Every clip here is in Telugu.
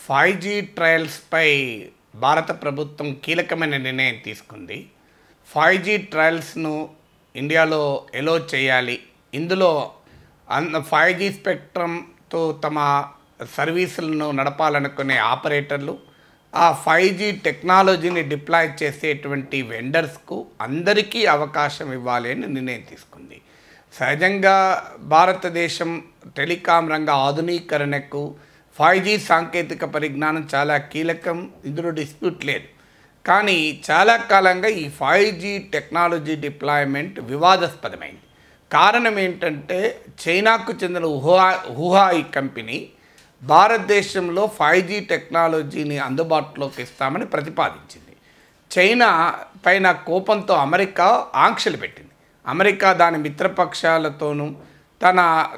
ఫైవ్ జీ ట్రయల్స్పై భారత ప్రభుత్వం కీలకమైన నిర్ణయం తీసుకుంది ఫైవ్ జీ ట్రయల్స్ను ఇండియాలో ఎలో చేయాలి ఇందులో అన్ ఫైవ్ జీ స్పెక్ట్రమ్తో తమ సర్వీసులను నడపాలనుకునే ఆపరేటర్లు ఆ ఫైవ్ జీ టెక్నాలజీని డిప్లాయ్ చేసేటువంటి వెండర్స్కు అందరికీ అవకాశం ఇవ్వాలి అని నిర్ణయం తీసుకుంది సహజంగా భారతదేశం టెలికాం రంగ ఆధునీకరణకు ఫైవ్ జీ సాంకేతిక పరిజ్ఞానం చాలా కీలకం ఇందులో డిస్ప్యూట్ లేదు కానీ చాలా కాలంగా ఈ ఫైవ్ జీ టెక్నాలజీ డిప్లాయ్మెంట్ వివాదాస్పదమైంది కారణం ఏంటంటే చైనాకు చెందిన హుహా హుహాయి కంపెనీ భారతదేశంలో ఫైవ్ జీ టెక్నాలజీని అందుబాటులోకి ఇస్తామని ప్రతిపాదించింది చైనా పైన కోపంతో అమెరికా ఆంక్షలు పెట్టింది అమెరికా దాని మిత్రపక్షాలతోనూ తన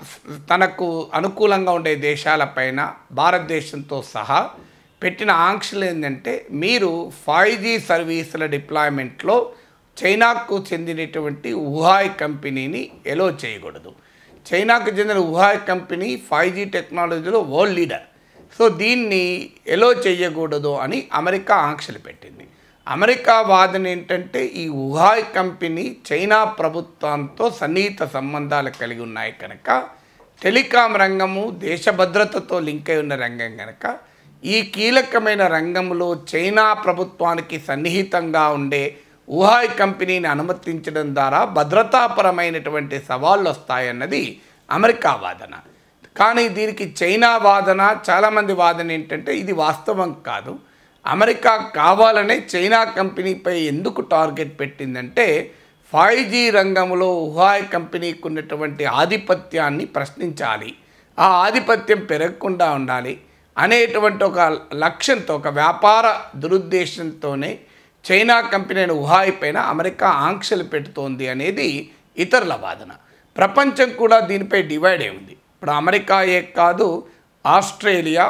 తనకు అనుకూలంగా ఉండే దేశాలపైన భారతదేశంతో సహా పెట్టిన ఆంక్షలు ఏంటంటే మీరు ఫైవ్ జీ సర్వీసుల డిప్లాయ్మెంట్లో చైనాకు చెందినటువంటి వుహాయ్ కంపెనీని ఎలో చేయకూడదు చైనాకు చెందిన వుహాయ్ కంపెనీ ఫైవ్ జీ టెక్నాలజీలో వరల్డ్ లీడర్ సో దీన్ని ఎలో చేయకూడదు అని అమెరికా ఆంక్షలు పెట్టింది అమెరికా వాదన ఏంటంటే ఈ వుహాయ్ కంపెనీ చైనా ప్రభుత్వంతో సన్నిహిత సంబంధాలు కలిగి ఉన్నాయి కనుక టెలికాం రంగము దేశ భద్రతతో లింక్ అయి ఉన్న రంగం కనుక ఈ కీలకమైన రంగంలో చైనా ప్రభుత్వానికి సన్నిహితంగా ఉండే వుహాయ్ కంపెనీని అనుమతించడం ద్వారా భద్రతాపరమైనటువంటి సవాళ్ళు వస్తాయన్నది అమెరికా వాదన కానీ దీనికి చైనా వాదన చాలామంది వాదన ఏంటంటే ఇది వాస్తవం కాదు అమెరికా కావాలనే చైనా కంపెనీపై ఎందుకు టార్గెట్ పెట్టిందంటే ఫైవ్ జీ రంగంలో వుహాయ్ కంపెనీకి ఉన్నటువంటి ఆధిపత్యాన్ని ప్రశ్నించాలి ఆ ఆధిపత్యం పెరగకుండా ఉండాలి అనేటువంటి ఒక లక్ష్యంతో ఒక వ్యాపార దురుద్దేశంతోనే చైనా కంపెనీ అయిన వుహాయ్ పైన అమెరికా ఆంక్షలు పెడుతోంది అనేది ఇతరుల వాదన ప్రపంచం కూడా దీనిపై డివైడ్ అయి ఉంది ఇప్పుడు అమెరికాయే కాదు Australia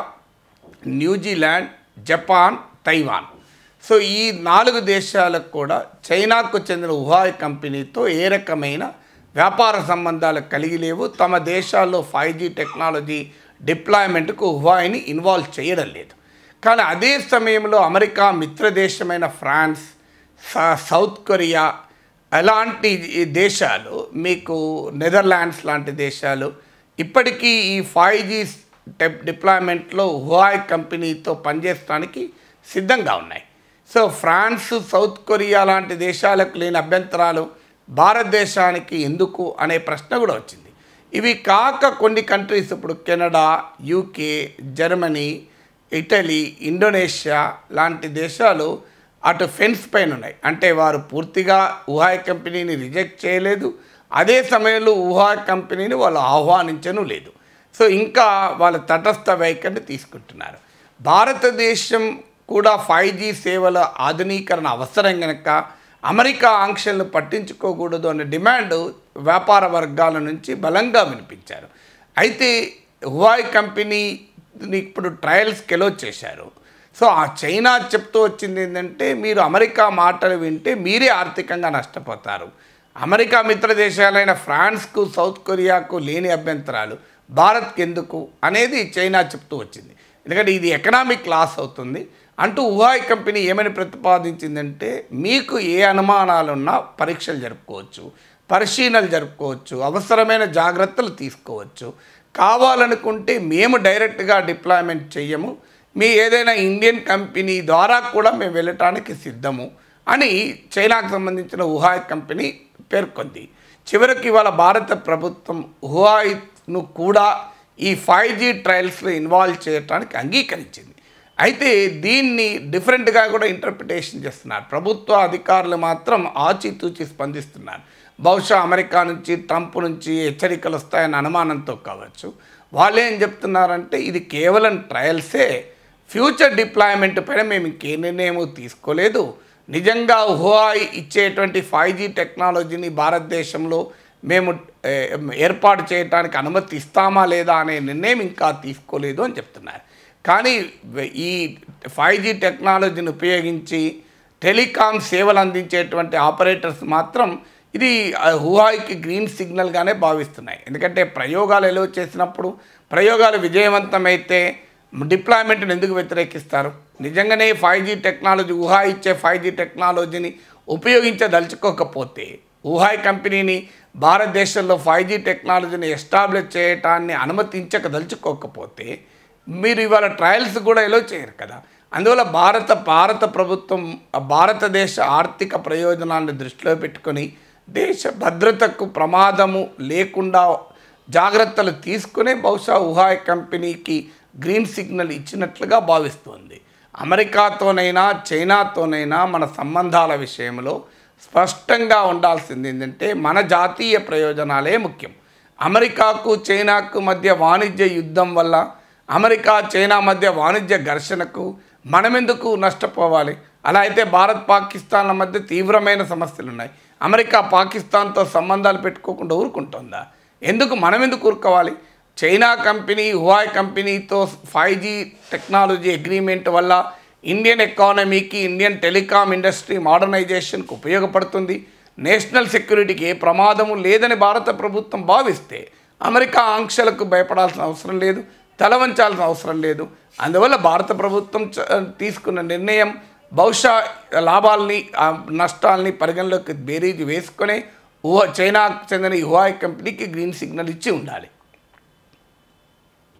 New Zealand Japan Taiwan so ఈ నాలుగు దేశాలకు కూడా చైనాకు చెందిన వుహాయ్ కంపెనీతో ఏ రకమైన వ్యాపార సంబంధాలు కలిగి లేవు తమ దేశాల్లో ఫైవ్ జీ టెక్నాలజీ డిప్లాయ్మెంట్కు వుహాయ్ని ఇన్వాల్వ్ చేయడం లేదు కానీ అదే సమయంలో అమెరికా మిత్రదేశమైన ఫ్రాన్స్ స- సౌత్ కొరియా అలాంటి ఈ దేశాలు మీకు నెదర్లాండ్స్ లాంటి దేశాలు ఇప్పటికీ ఈ ఫైవ్ జీ టెప్ డిప్లాయ్మెంట్లో హువాయ్ కంపెనీతో పనిచేయడానికి సిద్ధంగా ఉన్నాయి సో ఫ్రాన్స్ సౌత్ కొరియా లాంటి దేశాలకు లేని అభ్యంతరాలు భారతదేశానికి ఎందుకు అనే ప్రశ్న కూడా వచ్చింది ఇవి కాక కొన్ని కంట్రీస్ ఇప్పుడు Canada UK Germany Italy Indonesia లాంటి దేశాలు అటు ఫెన్స్ పైన ఉన్నాయి అంటే వారు పూర్తిగా వుహాయ్ కంపెనీని రిజెక్ట్ చేయలేదు అదే సమయంలో వుహాయ్ కంపెనీని వాళ్ళు ఆహ్వానించను లేదు సో ఇంకా వాళ్ళ తటస్థ వైఖరిని తీసుకుంటున్నారు భారతదేశం కూడా ఫైవ్ జీ సేవల ఆధునీకరణ అవసరం కనుక అమెరికా ఆంక్షలను పట్టించుకోకూడదు అనే డిమాండ్ వ్యాపార వర్గాల నుంచి బలంగా వినిపించారు అయితే హువాయ్ కంపెనీని ఇప్పుడు ట్రయల్స్కి ఎలో చేశారు సో ఆ చైనా చెప్తూ వచ్చింది ఏంటంటే మీరు అమెరికా మాటలు వింటే మీరే ఆర్థికంగా నష్టపోతారు అమెరికా మిత్ర దేశాలైన ఫ్రాన్స్కు సౌత్ కొరియాకు లేని అభ్యంతరాలు భారత్కి ఎందుకు అనేది చైనా చెప్తూ వచ్చింది ఎందుకంటే ఇది ఎకనామిక్ లాస్ అవుతుంది అంటూ ఉహాయ్ కంపెనీ ఏమని ప్రతిపాదించిందంటే మీకు ఏ అనుమానాలున్నా పరీక్షలు జరుపుకోవచ్చు పరిశీలనలు జరుపుకోవచ్చు అవసరమైన జాగ్రత్తలు తీసుకోవచ్చు కావాలనుకుంటే మేము డైరెక్ట్గా డిప్లాయ్మెంట్ చెయ్యము మీ ఏదైనా ఇండియన్ కంపెనీ ద్వారా కూడా మేము వెళ్ళటానికి సిద్ధము అని చైనాకు సంబంధించిన ఉహాయ్ కంపెనీ పేర్కొంది చివరికి ఇవాళ భారత ప్రభుత్వం ఉహాయ్ను కూడా ఈ ఫైవ్ జీ ట్రయల్స్లో ఇన్వాల్వ్ చేయడానికి అంగీకరించింది అయితే దీన్ని డిఫరెంట్గా కూడా ఇంటర్ప్రిటేషన్ చేస్తున్నారు ప్రభుత్వ అధికారులు మాత్రం ఆచితూచి స్పందిస్తున్నారు బహుశా అమెరికా నుంచి ట్రంప్ నుంచి హెచ్చరికలు వస్తాయన్న అనుమానంతో కావచ్చు వాళ్ళు ఏం చెప్తున్నారంటే ఇది కేవలం ట్రయల్సే ఫ్యూచర్ డిప్లాయ్మెంట్ పైన మేము ఇంకే నిర్ణయం తీసుకోలేదు నిజంగా హువాయ్ ఇచ్చేటువంటి ఫైవ్ జీ టెక్నాలజీని భారతదేశంలో మేము ఏ, ఏర్పాటు చేయడానికి అనుమతి ఇస్తామా లేదా అనే నిర్ణయం ఇంకా తీసుకోలేదు అని చెప్తున్నారు కానీ ఈ ఫైవ్ జీ టెక్నాలజీని ఉపయోగించి టెలికాం సేవలు అందించేటువంటి ఆపరేటర్స్ మాత్రం ఇది ఆ, హువాయికి గ్రీన్ సిగ్నల్గానే భావిస్తున్నాయి ఎందుకంటే ప్రయోగాలు ఎలా చేసినప్పుడు ప్రయోగాలు విజయవంతమైతే డిప్లాయ్మెంట్ని ఎందుకు వ్యతిరేకిస్తారు నిజంగానే ఫైవ్ జీ టెక్నాలజీ ఊహా ఇచ్చే ఫైవ్ జీ టెక్నాలజీని ఉపయోగించదలుచుకోకపోతే ఊహాయ్ కంపెనీని భారతదేశంలో ఫైవ్ జీ టెక్నాలజీని ఎస్టాబ్లిష్ చేయటాన్ని అనుమతించకదలుచుకోకపోతే మీరు ఇవాళ ట్రయల్స్ కూడా ఎలా చేయరు కదా అందువల్ల భారత భారత ప్రభుత్వం భారతదేశ ఆర్థిక ప్రయోజనాలను దృష్టిలో పెట్టుకొని దేశ భద్రతకు ప్రమాదము లేకుండా జాగ్రత్తలు తీసుకునే బహుశా వుహాయ్ కంపెనీకి గ్రీన్ సిగ్నల్ ఇచ్చినట్లుగా భావిస్తోంది అమెరికాతోనైనా చైనాతోనైనా మన సంబంధాల విషయంలో స్పష్టంగా ఉండాల్సింది ఏంటంటే మన జాతీయ ప్రయోజనాలే ముఖ్యం అమెరికాకు చైనాకు మధ్య వాణిజ్య యుద్ధం వల్ల అమెరికా చైనా మధ్య వాణిజ్య ఘర్షణకు మనమెందుకు నష్టపోవాలి అలా అయితే భారత్ పాకిస్తాన్ల మధ్య తీవ్రమైన సమస్యలు ఉన్నాయి అమెరికా పాకిస్తాన్తో సంబంధాలు పెట్టుకోకుండా ఊరుకుంటుందా ఎందుకు మనం ఎందుకు ఊరుకోవాలి చైనా కంపెనీ హువాయ్ కంపెనీతో ఫైవ్ జీ టెక్నాలజీ అగ్రిమెంట్ వల్ల ఇండియన్ ఎకానమీకి ఇండియన్ టెలికాం ఇండస్ట్రీ మోడర్నైజేషన్కు ఉపయోగపడుతుంది నేషనల్ సెక్యూరిటీకి ఏ ప్రమాదము లేదని భారత ప్రభుత్వం భావిస్తే అమెరికా ఆంక్షలకు భయపడాల్సిన అవసరం లేదు తల వంచాల్సిన అవసరం లేదు అందువల్ల భారత ప్రభుత్వం చ- తీసుకున్న నిర్ణయం బహుశా లాభాలని ఆ నష్టాలని పరిగణలోకి బేరీజు వేసుకొని ఊహ చైనాకు చెందిన ఈ హువాయ్ కంపెనీకి గ్రీన్ సిగ్నల్ ఇచ్చి ఉండాలి